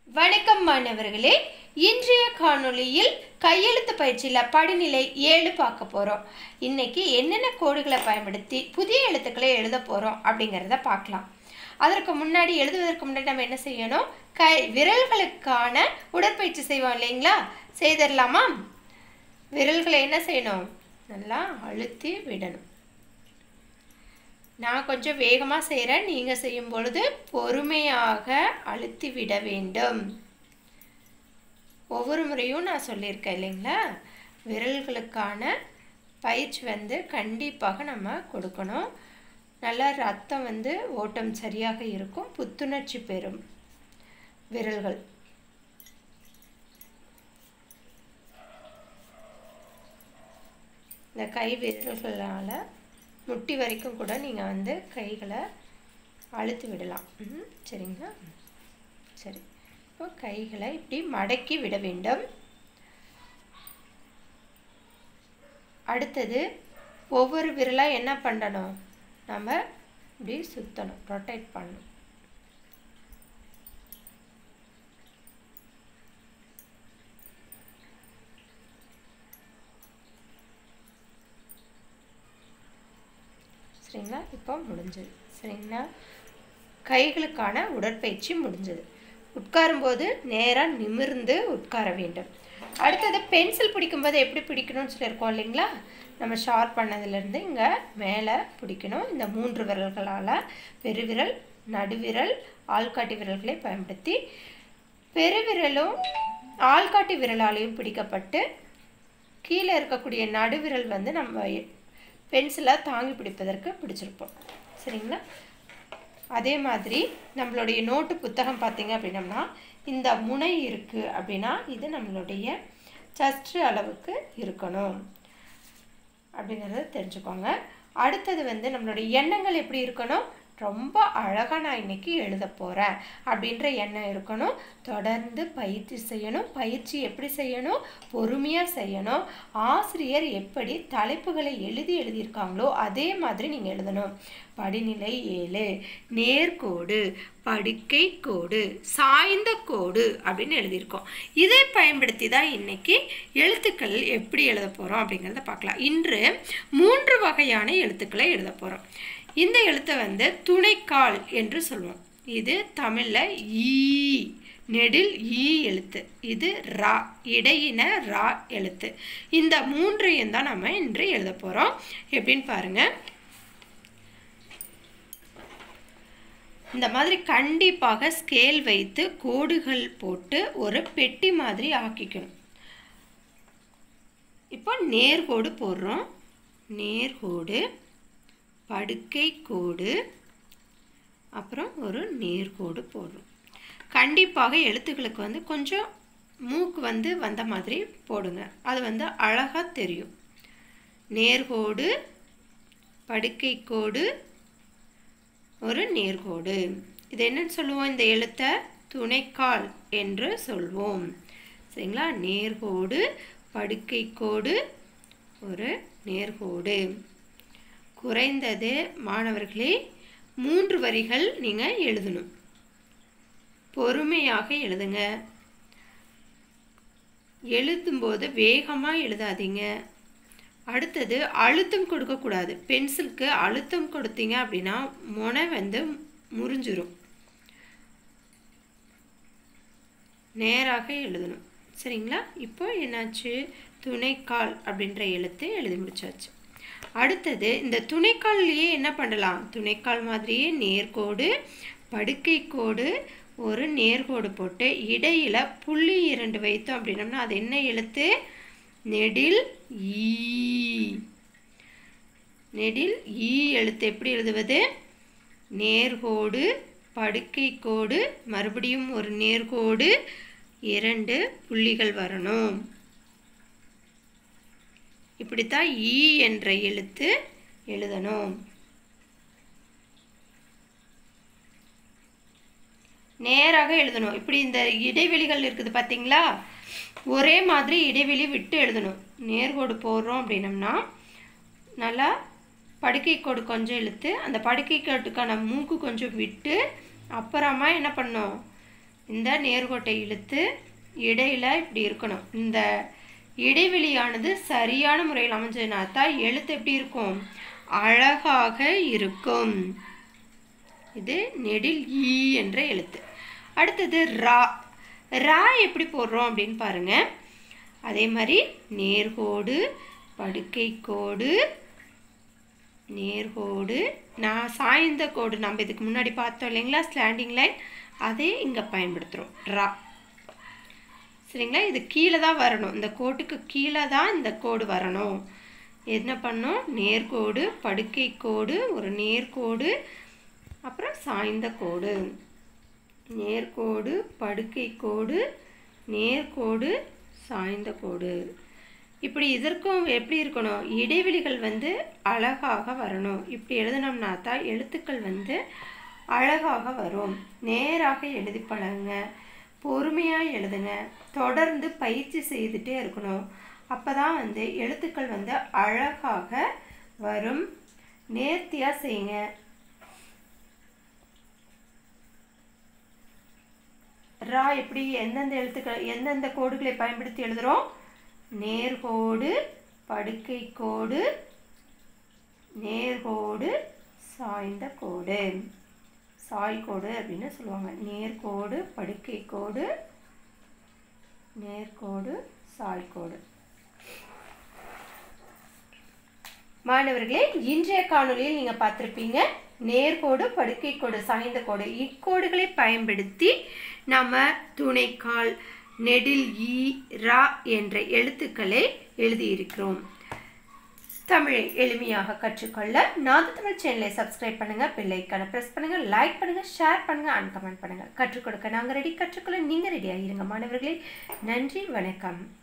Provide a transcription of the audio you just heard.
வணக்கம் மாணவர்களே இன்றைய காணொளியில் கையெழுத்து பயிற்சியில் படிநிலை ஏழு பார்க்க போகிறோம் இன்னைக்கு என்னென்ன கோடுகளை பயன்படுத்தி புதிய எழுத்துக்களை எழுத போகிறோம் அப்படிங்கிறத பார்க்கலாம் அதற்கு முன்னாடி எழுதுவதற்கு முன்னாடி நம்ம என்ன செய்யணும் கை விரல்களுக்கான உடற்பயிற்சி செய்வோம் இல்லைங்களா செய்திடலாமா விரல்களை என்ன செய்யணும் நல்லா அழுத்தி விடணும் நான் கொஞ்சம் வேகமாக செய்கிறேன் நீங்கள் செய்யும் பொழுது பொறுமையாக அழுத்தி விட வேண்டும் ஒவ்வொரு முறையும் நான் சொல்லியிருக்கேன் இல்லைங்களா விரல்களுக்கான பயிற்சி வந்து கண்டிப்பாக நம்ம கொடுக்கணும் நல்லா ரத்தம் வந்து ஓட்டம் சரியாக இருக்கும் புத்துணர்ச்சி பெறும் விரல்கள் இந்த கை விரல்களால் முட்டி வரைக்கும் கூட நீங்கள் வந்து கைகளை அழுத்தி விடலாம் ம், சரிங்களா சரி இப்போ கைகளை இப்படி மடக்கி விட வேண்டும் அடுத்தது ஒவ்வொரு விரலாக என்ன பண்ணணும் நம்ம இப்படி சுற்றணும் ரொட்டேட் பண்ணணும் சரிங்களா இப்போ முடிஞ்சது சரிங்களா கைகளுக்கான உடற்பயிற்சி முடிஞ்சது உட்காரும்போது நேராக நிமிர்ந்து உட்கார வேண்டும் அடுத்தது பென்சில் பிடிக்கும்போது எப்படி பிடிக்கணும்னு சொல்லியிருக்கோம் இல்லைங்களா நம்ம ஷார்ப் பண்ணதுலேருந்து இங்கே மேலே பிடிக்கணும் இந்த மூன்று விரல்களால் பெருவிரல் நடுவிரல் ஆள்காட்டி விரல்களை பயன்படுத்தி பெருவிரலும் ஆள்காட்டி விரலாலையும் பிடிக்கப்பட்டு கீழே இருக்கக்கூடிய நடுவிரல் வந்து நம்ம பென்சிலை தாங்கி பிடிப்பதற்கு பிடிச்சிருப்போம் சரிங்களா அதே மாதிரி நம்மளுடைய நோட்டு புத்தகம் பார்த்தீங்க அப்படின்னம்னா இந்த முனை இருக்குது அப்படின்னா இது நம்மளுடைய சற்று அளவுக்கு இருக்கணும் அப்படிங்கிறத தெரிஞ்சுக்கோங்க அடுத்தது வந்து நம்மளுடைய எண்ணங்கள் எப்படி இருக்கணும் ரொம்ப அழகாக நான் இன்னைக்கு எழுத போகிறேன் அப்படின்ற எண்ணம் இருக்கணும் தொடர்ந்து பயிற்சி செய்யணும் பயிற்சி எப்படி செய்யணும் பொறுமையாக செய்யணும் ஆசிரியர் எப்படி தலைப்புகளை எழுதி எழுதியிருக்காங்களோ அதே மாதிரி நீங்கள் எழுதணும் படிநிலை ஏழு நேர்கோடு படுக்கை கோடு சாய்ந்த கோடு அப்படின்னு எழுதியிருக்கோம் இதை பயன்படுத்தி தான் இன்னைக்கு எழுத்துக்கள் எப்படி எழுத போகிறோம் அப்படிங்கிறத பார்க்கலாம் இன்று மூன்று வகையான எழுத்துக்களை எழுத போகிறோம் இந்த எழுத்தை வந்து துணைக்கால் என்று சொல்லுவோம் இது தமிழில் ஈ நெடில் ஈ எழுத்து இது ரா இடையின ரா எழுத்து இந்த மூன்றையும் தான் நம்ம இன்று எழுத போகிறோம் எப்படின்னு பாருங்கள் இந்த மாதிரி கண்டிப்பாக ஸ்கேல் வைத்து கோடுகள் போட்டு ஒரு பெட்டி மாதிரி ஆக்கிக்கணும் இப்போ நேர்கோடு போடுறோம் நேர்கோடு படுக்கை கோடு அப்புறம் ஒரு நேர்கோடு போடுறோம் கண்டிப்பாக எழுத்துக்களுக்கு வந்து கொஞ்சம் மூக்கு வந்து வந்த மாதிரி போடுங்க அது வந்து அழகாக தெரியும் நேர்கோடு படுக்கை கோடு ஒரு நேர்கோடு இது என்னன்னு சொல்லுவோம் இந்த எழுத்தை துணைக்கால் என்று சொல்வோம் சரிங்களா நேர்கோடு படுக்கை கோடு ஒரு நேர்கோடு குறைந்தது மாணவர்களே மூன்று வரிகள் நீங்கள் எழுதணும் பொறுமையாக எழுதுங்க எழுதும்போது வேகமாக எழுதாதீங்க அடுத்தது அழுத்தம் கொடுக்கக்கூடாது பென்சிலுக்கு அழுத்தம் கொடுத்தீங்க அப்படின்னா முனை வந்து முறிஞ்சிரும் நேராக எழுதணும் சரிங்களா இப்போ என்னாச்சு துணைக்கால் அப்படின்ற எழுத்து எழுதி முடிச்சாச்சு அடுத்தது இந்த துணைக்கால்லையே என்ன பண்ணலாம் துணைக்கால் மாதிரியே நேர்கோடு படுக்கை கோடு ஒரு நேர்கோடு போட்டு இடையில புள்ளி இரண்டு வைத்தோம் அப்படின்னம்னா அது என்ன எழுத்து நெடில் ஈ நெடில் ஈ எழுத்து எப்படி எழுதுவது நேர்கோடு படுக்கை கோடு மறுபடியும் ஒரு நேர்கோடு இரண்டு புள்ளிகள் வரணும் இப்படித்தான் ஈ என்ற எழுத்து எழுதணும் நேராக எழுதணும் இப்படி இந்த இடைவெளிகள் இருக்குது பார்த்தீங்களா ஒரே மாதிரி இடைவெளி விட்டு எழுதணும் நேர்கோடு போடுறோம் அப்படின்னம்னா நல்லா படுக்கை கோடு கொஞ்சம் இழுத்து அந்த படுக்கை கோட்டுக்கான மூக்கு கொஞ்சம் விட்டு அப்புறமா என்ன பண்ணோம் இந்த நேர்கோட்டை இழுத்து இடையில இப்படி இருக்கணும் இந்த இடைவெளியானது சரியான முறையில் அமைஞ்சதுனா தான் எழுத்து எப்படி இருக்கும் அழகாக இருக்கும் இது நெடில் ஈ என்ற எழுத்து அடுத்தது ரா ரா எப்படி போடுறோம் அப்படின்னு பாருங்க அதே மாதிரி நேர்கோடு படுக்கை கோடு நேர்கோடு நான் சாய்ந்த கோடு நம்ம இதுக்கு முன்னாடி பார்த்தோம் இல்லைங்களா ஸ்லாண்டிங் லைன் அதே இங்கே பயன்படுத்துகிறோம் ரா சரிங்களா இது கீழே தான் வரணும் இந்த கோட்டுக்கு கீழே தான் இந்த கோடு வரணும் என்ன பண்ணோம் நேர்கோடு படுக்கை கோடு ஒரு நேர்கோடு அப்புறம் சாய்ந்த கோடு நேர்கோடு படுக்கை கோடு நேர்கோடு சாய்ந்த கோடு இப்படி இதற்கும் எப்படி இருக்கணும் இடைவெளிகள் வந்து அழகாக வரணும் இப்படி எழுதினோம்னா தான் எழுத்துக்கள் வந்து அழகாக வரும் நேராக எழுதி பழகுங்க பொறுமையாக எழுதுங்க தொடர்ந்து பயிற்சி செய்துட்டே இருக்கணும் அப்போ தான் வந்து எழுத்துக்கள் வந்து அழகாக வரும் நேர்த்தியாக செய்யுங்க ரா எப்படி எந்தெந்த எழுத்துக்கள் எந்தெந்த கோடுகளை பயன்படுத்தி எழுதுகிறோம் நேர்கோடு படுக்கை கோடு நேர்கோடு சாய்ந்த கோடு சாய்கோடு அப்படின்னு சொல்லுவாங்க நேர்கோடு படுக்கை கோடு நேர்கோடு சாய்கோடு மாணவர்களே இன்றைய காணொளியில் நீங்கள் பார்த்துருப்பீங்க நேர்கோடு படுக்கை கோடு சாய்ந்த கோடு இக்கோடுகளை பயன்படுத்தி நம்ம துணைக்கால் நெடில் ஈ ரா என்ற எழுத்துக்களை எழுதியிருக்கிறோம் தமிழை எளிமையாக கற்றுக்கொள்ள நாது தமிழ் சேனலை சப்ஸ்கிரைப் பண்ணுங்க பிள்ளைக்கான ப்ரெஸ் பண்ணுங்க லைக் பண்ணுங்க ஷேர் பண்ணுங்க அண்ட் கமெண்ட் பண்ணுங்க கற்றுக் கொடுக்க நாங்கள் ரெடி கற்றுக்கொள்ள நீங்கள் ரெடியாக இருங்க மாணவர்களே நன்றி வணக்கம்